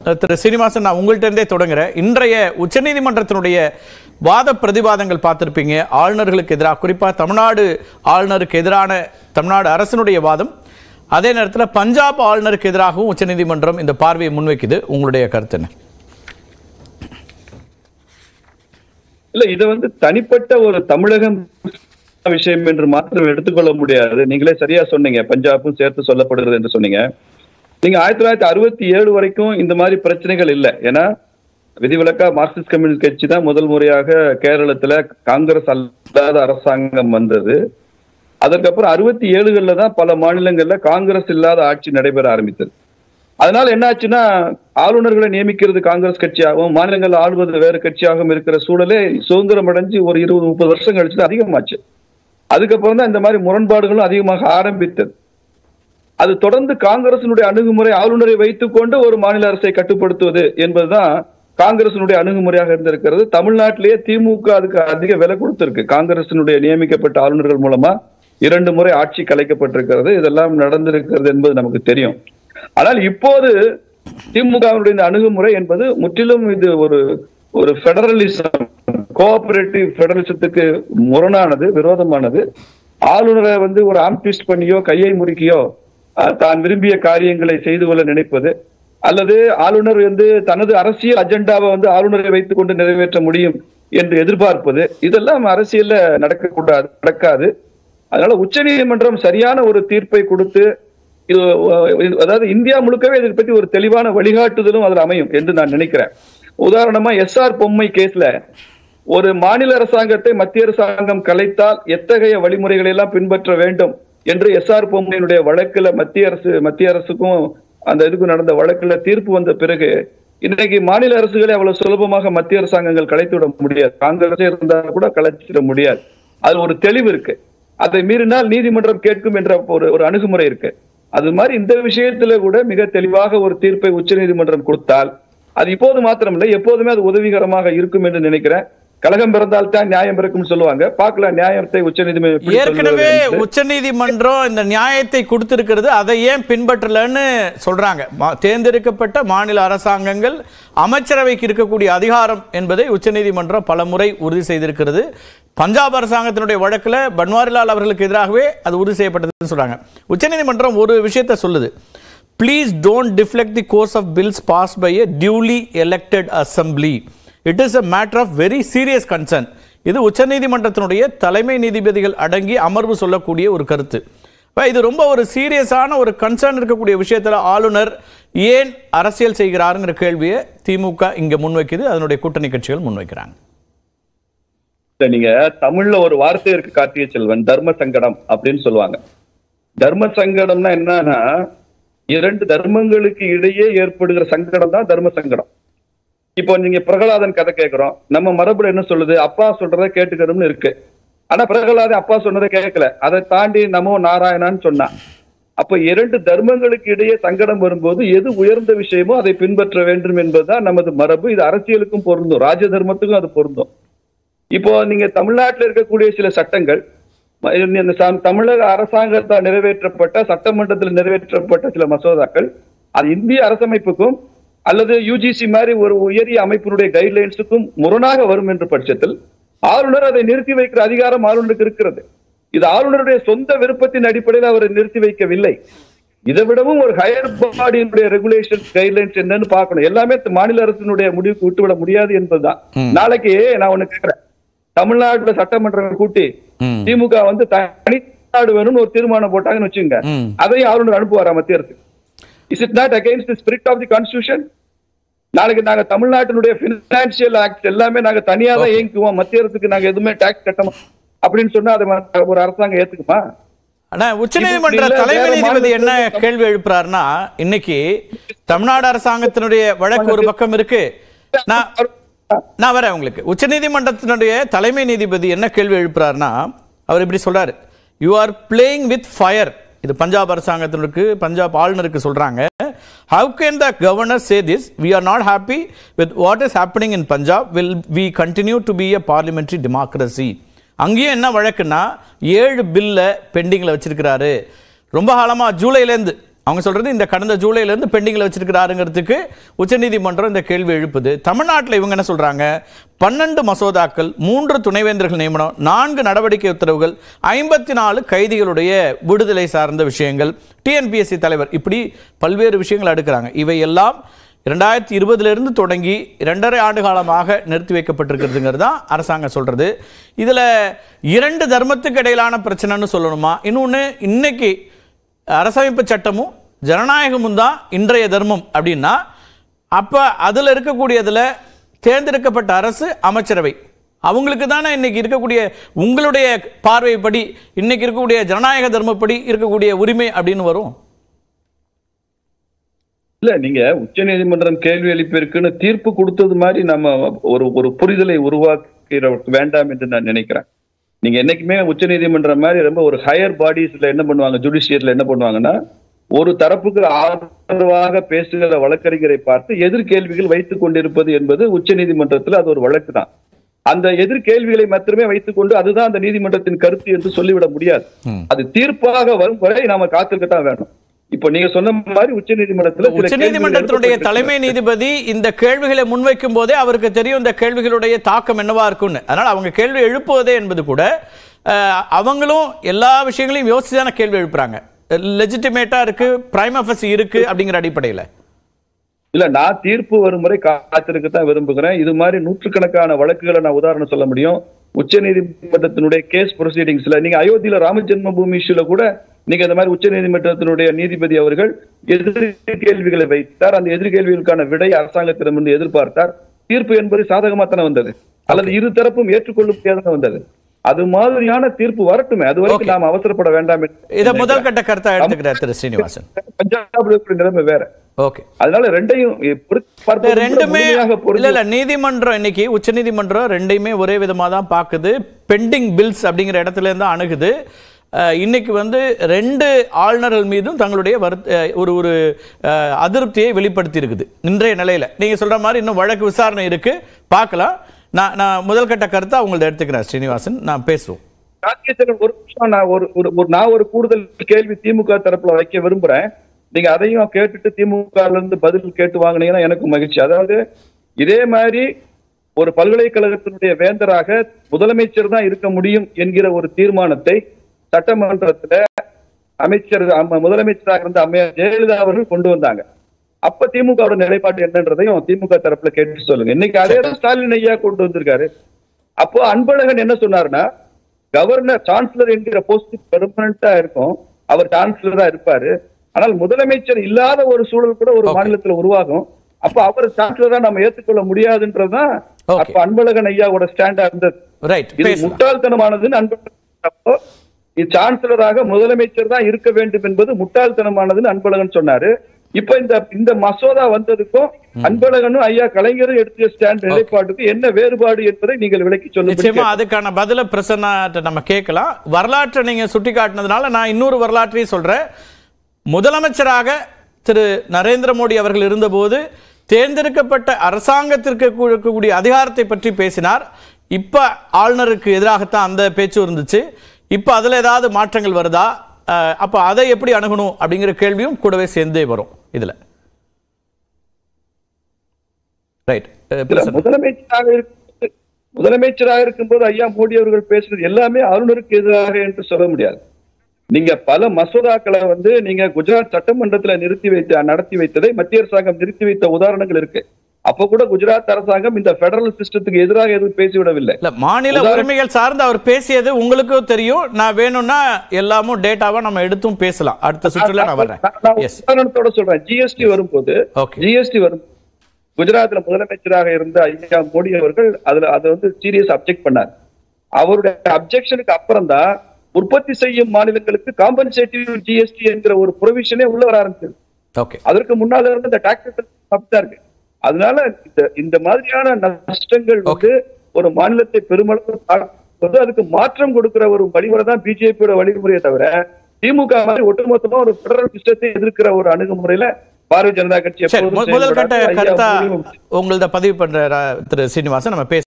அஹ், திரு சீனிவாசன் நான் உங்கள்ட்ட இருந்தே தொடங்குறேன் இன்றைய உச்சநீதிமன்றத்தினுடைய வாத பிரதிவாதங்கள் பார்த்திருப்பீங்க ஆளுநர்களுக்கு எதிராக குறிப்பா தமிழ்நாடு ஆளுநருக்கு எதிரான தமிழ்நாடு அரசினுடைய வாதம் அதே நேரத்தில் பஞ்சாப் ஆளுநருக்கு எதிராகவும் உச்சநீதிமன்றம் இந்த பார்வையை முன்வைக்குது உங்களுடைய கருத்து என்ன இல்ல இது வந்து தனிப்பட்ட ஒரு தமிழகம் விஷயம் என்று மாத்திரம் எடுத்துக்கொள்ள முடியாது நீங்களே சரியா சொன்னீங்க பஞ்சாபும் சேர்த்து சொல்லப்படுகிறது என்று சொன்னீங்க நீங்க ஆயிரத்தி தொள்ளாயிரத்தி அறுபத்தி ஏழு வரைக்கும் இந்த மாதிரி பிரச்சனைகள் இல்லை ஏன்னா விதிவிலக்கா மார்க்சிஸ்ட் கம்யூனிஸ்ட் கட்சி தான் முதல் முறையாக கேரளத்துல காங்கிரஸ் அல்லாத அரசாங்கம் வந்தது அதற்கப்புறம் அறுபத்தி ஏழுகள்ல தான் பல மாநிலங்கள்ல காங்கிரஸ் இல்லாத ஆட்சி நடைபெற ஆரம்பித்தது அதனால என்ன ஆச்சுன்னா ஆளுநர்களை நியமிக்கிறது காங்கிரஸ் கட்சியாகவும் மாநிலங்கள் ஆளுவது வேறு கட்சியாகவும் இருக்கிற சூழலே சுதந்திரம் அடைஞ்சு ஒரு இருபது முப்பது வருஷம் கழிச்சு அதிகமாச்சு அதுக்கப்புறம் தான் இந்த மாதிரி முரண்பாடுகளும் அதிகமாக ஆரம்பித்தது அது தொடர்ந்து காங்கிரசினுடைய அணுகுமுறை ஆளுநரை வைத்துக்கொண்டு ஒரு மாநில அரசை கட்டுப்படுத்துவது என்பதுதான் காங்கிரசினுடைய அணுகுமுறையாக இருந்திருக்கிறது தமிழ்நாட்டிலேயே திமுக அதுக்கு அதிக விலை கொடுத்திருக்கு காங்கிரசினுடைய நியமிக்கப்பட்ட ஆளுநர்கள் மூலமா இரண்டு முறை ஆட்சி கலைக்கப்பட்டிருக்கிறது இதெல்லாம் நடந்திருக்கிறது என்பது நமக்கு தெரியும் ஆனால் இப்போது திமுகவினுடைய இந்த அணுகுமுறை என்பது முற்றிலும் இது ஒரு ஒரு பெடரலிசம் கோஆபரேட்டிவ் பெடரலிசத்துக்கு முரணானது விரோதமானது ஆளுநரை வந்து ஒரு ஆம்டிஸ்ட் பண்ணியோ கையை முறுக்கியோ அஹ், தான் விரும்பிய காரியங்களை செய்து கொள்ள நினைப்பது அல்லது ஆளுநர் வந்து தனது அரசியல் அஜெண்டாவை வந்து ஆளுநரை வைத்துக் கொண்டு நிறைவேற்ற முடியும் என்று எதிர்பார்ப்பது இதெல்லாம் அரசியல்ல நடக்கக்கூடாது நடக்காது அதனால உச்சநீதிமன்றம் சரியான ஒரு தீர்ப்பை கொடுத்து இது அஹ், அதாவது இந்தியா முழுக்கவே இதை பற்றி ஒரு தெளிவான வழிகாட்டுதலும் அதில் அமையும் என்று நான் நினைக்கிறேன் உதாரணமா எஸ்ஆர் பொம்மை கேஸ்ல ஒரு மாநில அரசாங்கத்தை மத்திய அரசாங்கம் கலைத்தால் எத்தகைய வழிமுறைகளை எல்லாம் பின்பற்ற வேண்டும் என்று எஸ்ஆர் பொம்மையினுடைய வழக்குல மத்திய அரசு மத்திய அரசுக்கும் அந்த இதுக்கு நடந்த வழக்குல தீர்ப்பு வந்த பிறகு இன்னைக்கு மாநில அரசுகளை அவ்வளவு சுலபமாக மத்திய அரசாங்கங்கள் கலைத்து விட முடியாது காங்கிரஸே இருந்தா கூட கலைச்சிட முடியாது அது ஒரு தெளிவு இருக்கு அதை மீறினால் நீதிமன்றம் கேட்கும் என்ற ஒரு ஒரு அணுகுமுறை இருக்கு அது மாதிரி இந்த விஷயத்துல கூட மிக தெளிவாக ஒரு தீர்ப்பை உச்சநீதிமன்றம் கொடுத்தால் அது இப்போது மாத்திரமில்லை எப்போதுமே அது உதவிகரமாக இருக்கும் என்று நினைக்கிறேன் கழகம் பிறந்தால் தான் நியாயம் பிறக்கும் சொல்லுவாங்க பார்க்கலாம் நியாயத்தை உச்சநீதிமன்றம் எப்படி ஏற்கனவே சொல்கிறது என்று. உச்சநீதிமன்றம் இந்த நியாயத்தை கொடுத்திருக்கிறது அதை ஏன் பின்பற்றலன்னு சொல்றாங்க மா- தேர்ந்தெடுக்கப்பட்ட மாநில அரசாங்கங்கள் அமைச்சரவைக்கு இருக்கக்கூடிய அதிகாரம் என்பதை உச்சநீதிமன்றம் பல முறை உறுதி செய்திருக்கிறது பஞ்சாப் அரசாங்கத்தினுடைய வழக்குல பன்வாரிலால் அவர்களுக்கு எதிராகவே அது உறுதி செய்யப்பட்டதுன்னு சொல்றாங்க உச்சநீதிமன்றம் ஒரு விஷயத்தை சொல்லுது please don't deflect the course of bills pass by a duly elected assembly it is a matter of very serious concern இது உச்சநீதிமன்றத்தினுடைய தலைமை நீதிபதிகள் அடங்கி அமர்வு சொல்லக்கூடிய ஒரு கருத்து அப்ப இது ரொம்ப ஒரு சீரியஸான ஒரு கன்சர்ன் இருக்கக்கூடிய விஷயத்துல ஆளுநர் ஏன் அரசியல் செய்கிறாருங்கிற கேள்வியை திமுக இங்க முன்வைக்குது அதனுடைய கூட்டணி கட்சிகள் முன்வைக்கிறாங்க இல்ல, நீங்க தமிழ்ல ஒரு வார்த்தை இருக்கு கார்த்திகை செல்வன் தர்ம சங்கடம் அப்படின்னு சொல்லுவாங்க தர்ம சங்கடம்னா என்னன்னா இரண்டு தர்மங்களுக்கு இடையே ஏற்படுகிற சங்கடம் தான் தர்ம சங்கடம் இப்போ நீங்க பிரகலாதன் கதை கேட்கிறோம் நம்ம மரபுல என்ன சொல்லுது அப்பா சொல்றதை கேட்டுக்கணும்னு இருக்கு ஆனா பிரகலாதன் அப்பா சொன்னதை கேட்கல அதை தாண்டி நமோ நாராயணான்னு சொன்னான் அப்ப இரண்டு தர்மங்களுக்கு இடையே சங்கடம் வரும்போது எது உயர்ந்த விஷயமோ அதை பின்பற்ற வேண்டும் என்பதுதான் நமது மரபு இது அரசியலுக்கும் பொருந்தும் ராஜ தர்மத்துக்கும் அது பொருந்தும் இப்போ நீங்க தமிழ்நாட்டில் இருக்கக்கூடிய சில சட்டங்கள் ம- இந்த ச- தமிழக அரசாங்கத்தால் நிறைவேற்றப்பட்ட சட்டமன்றத்தில் நிறைவேற்றப்பட்ட சில மசோதாக்கள் அது இந்திய அரசமைப்புக்கும் அல்லது யுஜிசி மாதிரி ஒரு உயரிய அமைப்பினுடைய கைட்லைன்ஸுக்கும் முரணாக வரும் என்ற பட்சத்தில் ஆளுநர் அதை நிறுத்தி வைக்கிற அதிகாரம் ஆளுநருக்கு இருக்கிறது இது ஆளுநருடைய சொந்த விருப்பத்தின் அடிப்படையில் அவர் நிறுத்தி வைக்கவில்லை இதை விடவும் ஒரு ஹையர் பாடியினுடைய ரெகுலேஷன் கைட்லைன்ஸ் என்னன்னு பார்க்கணும் எல்லாமே மாநில அரசினுடைய முடிவுக்கு விட்டுவிட முடியாது என்பதுதான் நாளைக்கு நான் ஒண்ணு கேக்குறேன் தமிழ்நாட்டுல சட்டமன்றம் கூட்டி ம். திமுக வந்து தனிநாடு வேணும்னு ஒரு தீர்மானம் போட்டாங்கன்னு வச்சுங்க ம். அதையும் ஆளுநர் அனுப்புவாரா மத்திய அரசு is it not against the spirit of the constitution நாளைக்கு நாங்க தமிழ்நாட்டினுடைய பினான்சியல் ஆக்ட் எல்லாமே நாங்க தனியா தான் இயங்குவோம் மத்திய அரசுக்கு நாங்க எதுவுமே டாக்ஸ் கட்ட மாட்டோம் அப்படின்னு சொன்னா அதை ம- ஒரு அரசாங்கம் ஏத்துக்குமா ஆனா உச்சநீதிமன்ற இப்படி இல்ல, தலைமை வேற நீதிபதி என்ன மாநிலத்துல கேள்வி எழுப்புறாருன்னா இன்னைக்கு தமிழ்நாடு அரசாங்கத்தினுடைய வழக்கு ஒரு பக்கம் இருக்கு நான் நான் வரேன் உங்களுக்கு உச்சநீதிமன்றத்தினுடைய தலைமை நீதிபதி என்ன கேள்வி எழுப்புறாருன்னா அவர் இப்படி சொல்றாரு you are playing with fire இது பஞ்சாப் அரசாங்கத்தினருக்கு பஞ்சாப் ஆளுநருக்கு சொல்றாங்க how can the governor say this we are not happy with what is happening in Punjab will we continue to be a parliamentary democracy அங்கேயும் என்ன வழக்குன்னா ஏழு பில்ல பெண்டிங்ல வச்சிருக்கிறாரு ரொம்ப காலமா ஜூலைலேருந்து அவங்க சொல்றது இந்த கடந்த ஜூலைல இருந்து பெண்டிங்ல வச்சிருக்கிறாருங்கிறதுக்கு உச்சநீதிமன்றம் இந்த கேள்வி எழுப்புது தமிழ்நாட்டில் இவங்க என்ன சொல்றாங்க பன்னெண்டு மசோதாக்கள் மூன்று துணைவேந்தர்கள் நியமனம் நான்கு நடவடிக்கை உத்தரவுகள் ஐம்பத்தி நாலு கைதிகளுடைய விடுதலை சார்ந்த விஷயங்கள் டிஎன்பிஎஸ்சி தலைவர் இப்படி பல்வேறு விஷயங்கள் அடுக்கிறாங்க இவையெல்லாம் இரண்டாயிரத்தி இருபதுலேருந்து தொடங்கி இரண்டரை ஆண்டு காலமாக நிறுத்தி வைக்கப்பட்டிருக்கிறதுங்கிறது தான் அரசாங்கம் சொல்றது இதுல இரண்டு தர்மத்துக்கு இடையிலான பிரச்சனைன்னு சொல்லணுமா இன்னொன்று இன்னைக்கு அரசமைப்பு சட்டமும் ஜனநாயகமும் தான் இன்றைய தர்மம் அப்படின்னா அப்ப அதுல இருக்கக்கூடியதுல தேர்ந்தெடுக்கப்பட்ட அரசு அமைச்சரவை அவங்களுக்கு தானே இன்னைக்கு இருக்கக்கூடிய உங்களுடைய பார்வைப்படி இன்னைக்கு இருக்கக்கூடிய ஜனநாயக தர்மப்படி இருக்கக்கூடிய உரிமை அப்படின்னு வரும் இல்ல நீங்க உச்ச நீதிமன்றம் கேள்வி எழுப்பியிருக்குன்னு தீர்ப்பு கொடுத்தது மாதிரி நம்ம ஒரு ஒரு புரிதலை உருவாக்கிற வேண்டாம் என்று நான் நினைக்கிறேன் நீங்க என்னைக்குமே உச்ச நீதிமன்றம் மாதிரி ரொம்ப ஒரு ஹையர் பாடிஸ்ல என்ன பண்ணுவாங்க ஜுடிஷியர்ல என்ன பண்ணுவாங்கன்னா ஒரு தரப்புக்கு ஆதரவாக பேசுகிற வழக்கறிஞரை பார்த்து எதிர்கேள்விகள் வைத்துக் கொண்டிருப்பது என்பது உச்ச நீதிமன்றத்தில் அது ஒரு வழக்கு தான் அந்த எதிர்கேள்விகளை மாத்திரமே வைத்துக் கொண்டு அதுதான் அந்த நீதிமன்றத்தின் கருத்து என்று சொல்லிவிட முடியாது ம். அது தீர்ப்பாக வரும் வரை நாம காத்திருக்கத்தான் வேணும் இப்போ நீங்க சொன்ன மாதிரி உச்ச நீதிமன்றத்தில் உச்ச நீதிமன்றத்தினுடைய தலைமை நீதிபதி இந்த கேள்விகளை முன்வைக்கும் போதே அவருக்கு தெரியும் இந்த கேள்விகளுடைய தாக்கம் என்னவா இருக்கும்னு அதனால அவங்க கேள்வி எழுப்புவதே என்பது கூட அஹ், அவங்களும் எல்லா விஷயங்களையும் யோசிச்சு தானே கேள்வி எழுப்புறாங்க லெஜிட்டிமேட்டா இருக்கு பிரைம் அஃபஸ் இருக்கு அப்படிங்கிற அடிப்படையில் இல்ல நான் தீர்ப்பு வரும் முறை காத்திருக்கத்தான் விரும்புகிறேன் இது மாதிரி நூற்றுக்கணக்கான வழக்குகளை நான் உதாரணம் சொல்ல முடியும் உச்ச நீதிமன்றத்தினுடைய கேஸ் ப்ரொசீடிங்ஸ்ல நீங்க அயோத்தியில ராம ஜென்ம பூமி இஷ்யூல கூட நீங்க இந்த மாதிரி உச்ச நீதிமன்றத்தினுடைய நீதிபதி அவர்கள் எதிர் கேள்விகளை வைத்தார் அந்த எதிர் கேள்விகளுக்கான விடை அரசாங்கத்திடமிருந்து எதிர்பார்த்தார் தீர்ப்பு என்பது சாதகமா தானே வந்தது அல்லது இரு தரப்பும் ஏற்றுக்கொள்ள முடியாதானே வந்தது அது மாதிரியான தீர்ப்பு வரட்டுமே அது வரைக்கும் Okay. நாம் அவசரப்பட வேண்டாம் என்று இதை முதல் கட்ட கருத்தா எடுத்துக்கிறார் திரு ஸ்ரீனிவாசன் பஞ்சாப்ல இருக்கிற நிலைமை வேற ஓகே அதனால ரெண்டையும் பொறுத்து இந்த பார்ப்பது கூட ரெண்டுமே முழுமையாக இல்ல பொருந்தும். இல்ல நீதிமன்றம் இன்னைக்கு உச்சநீதிமன்றம் ரெண்டையுமே ஒரே விதமா தான் பாக்குது பெண்டிங் பில்ஸ் அப்படிங்கிற இடத்துல இருந்து அணுகுது அஹ், இன்னைக்கு வந்து ரெண்டு ஆளுநர்கள் மீதும் தங்களுடைய வருத்த அஹ், ஒரு ஒரு அஹ், அதிருப்தியை வெளிப்படுத்தி இருக்குது இன்றைய நிலையில நீங்க சொல்ற மாதிரி இன்னும் வழக்கு விசாரணை இருக்கு பார்க்கலாம் நான் நான் முதல் கட்ட கருத்தை அவங்கள்ட்ட எடுத்துக்கிறேன் ஸ்ரீனிவாசன் நான் பேசுவோம் ராஜேந்திரன் ஒரு நிமிஷம் நான் ஒரு ஒரு ஒரு- நான் ஒரு கூடுதல் கேள்வி திமுக தரப்புல வைக்க விரும்புறேன் நீங்க அதையும் கேட்டுட்டு திமுக ல இருந்து பதில் கேட்டு வாங்குனீங்கன்னா எனக்கு மகிழ்ச்சி அதாவது இதே மாதிரி ஒரு பல்கலைக்கழகத்தினுடைய வேந்தராக முதலமைச்சர் தான் இருக்க முடியும் என்கிற ஒரு தீர்மானத்தை சட்டமன்றத்துல அமைச்சர் அம்ம- முதலமைச்சராக இருந்த அம்மையார் ஜெயலலிதா அவர்கள் கொண்டு வந்தாங்க அப்ப திமுக நிலைப்பாடு என்னன்றதையும் திமுக தரப்புல கேட்டு சொல்லுங்க இன்னைக்கு அதே தான் ஸ்டாலின் ஐயா கொண்டு வந்திருக்காரு அப்போ அன்பழகன் என்ன சொன்னாருன்னா கவர்னர் சான்சலர் என்கிற போஸ்ட் பெர்மனண்டா இருக்கும் அவர் சான்சலரா இருப்பாரு ஆனால் முதலமைச்சர் இல்லாத ஒரு சூழல் கூட ஒரு Okay. மாநிலத்துல உருவாகும் அப்ப அவர் சான்சலரா நம்ம ஏத்துக்கொள்ள முடியாதுன்றதுதான் Okay. அப்ப அன்பழகன் ஐயாவோட ஸ்டாண்டா இருந்தது ரைட் இது பேசலாம் முட்டாள்தனமானதுன்னு அன்பழகன் அப்போ இது சான்சலராக முதலமைச்சர் தான் இருக்க வேண்டும் என்பது முட்டாள்தனமானதுன்னு அன்பழகன் சொன்னாரு இப்ப இந்த இந்த மசோதா வந்ததுக்கும் அன்பழகனும் ஐயா கலைஞரும் எடுத்த ஸ்டாண்ட் நிலைப்பாட்டுக்கு என்ன வேறுபாடு என்பதை நீங்கள் விளக்கி நிச்சயமா சொல்லுங்க அதுக்கான பதில பிரசன்னாட்ட நம்ம கேட்கலாம் வரலாற்றை நீங்க சுட்டி காட்டினதுனால நான் இன்னொரு வரலாற்றையும் சொல்றேன் முதலமைச்சராக திரு நரேந்திர மோடி அவர்கள் இருந்தபோது தேர்ந்தெடுக்கப்பட்ட அரசாங்கத்திற்கு இருக்கக்கூடிய அதிகாரத்தை பற்றி பேசினார் இப்ப ஆளுநருக்கு எதிராகத்தான் அந்த பேச்சு இருந்துச்சு இப்ப அதுல ஏதாவது மாற்றங்கள் வருதா அஹ், அப்ப அதை எப்படி அணுகணும் அப்படிங்கிற கேள்வியும் கூடவே சேர்ந்தே வரும் இதுல ரைட் இல்ல, முதலமைச்சராக இருக்கு முதலமைச்சராக இருக்கும்போது ஐயா மோடி அவர்கள் பேசுறது எல்லாமே ஆளுநருக்கு எதிராக என்று சொல்ல முடியாது நீங்க பல மசோதாக்களை வந்து நீங்க குஜராத் சட்டமன்றத்துல நிறுத்தி வைத்த நடத்தி வைத்ததை மத்திய அரசாங்கம் நிறுத்தி வைத்த உதாரணங்கள் இருக்கு அப்ப கூட குஜராத் அரசாங்கம் இந்த பெடரல் சிஸ்டத்துக்கு எதிராக எதுவும் பேசிவிடவில்லை இல்ல மாநில உதாரண- உரிமைகள் சார்ந்து அவர் பேசியது உங்களுக்கும் தெரியும் நான் வேணும்னா எல்லாமும் டேட்டாவா நம்ம எடுத்தும் பேசலாம் அடுத்த சுற்றுல நான் வர்றேன் நான் நான் எஸ் உதாரணத்தோட சொல்றேன் ஜிஎஸ்டி வரும்போது ஓகே ஜிஎஸ்டி வரும் குஜராத்ல முதலமைச்சராக இருந்த ஐயா மோடி அவர்கள் அதுல அதை வந்து சீரியஸ் அப்செக்ட் பண்ணார் அவருடைய அப்செக்ஷனுக்கு அப்புறம் தான் உற்பத்தி செய்யும் மாநிலங்களுக்கு காம்பன்சேட்டிவ் ஜிஎஸ்டி என்கிற ஒரு ப்ரொவிஷனே உள்ள வர ஆரம்பிச்சது ஓகே அதற்கு முன்னால இருந்து இந்த டாக்ஸ் அப்படித்தான் இருக்கு அதனால இந்த இந்த மாதிரியான நஷ்டங்கள் வந்து ஒரு மாநிலத்தை பெருமளவு தாக்குவது அதுக்கு மாற்றம் கொடுக்கிற ஒரு வழிமுறை தான் பிஜேபியோட வழிமுறையை தவிர திமுக மாதிரி ஒட்டுமொத்தமா ஒரு பெடரல் சிஸ்டத்தை எதிர்க்கிற ஒரு அணுகுமுறையில பாரதிய ஜனதா கட்சி சரி எப்போதும் மு- முதல் கட்ட செயல்படாது. ஐயா கருத்தா மோடியும் உங்களத பதிவு பண்ற திரு சீனிவாசன் நம்ம பேச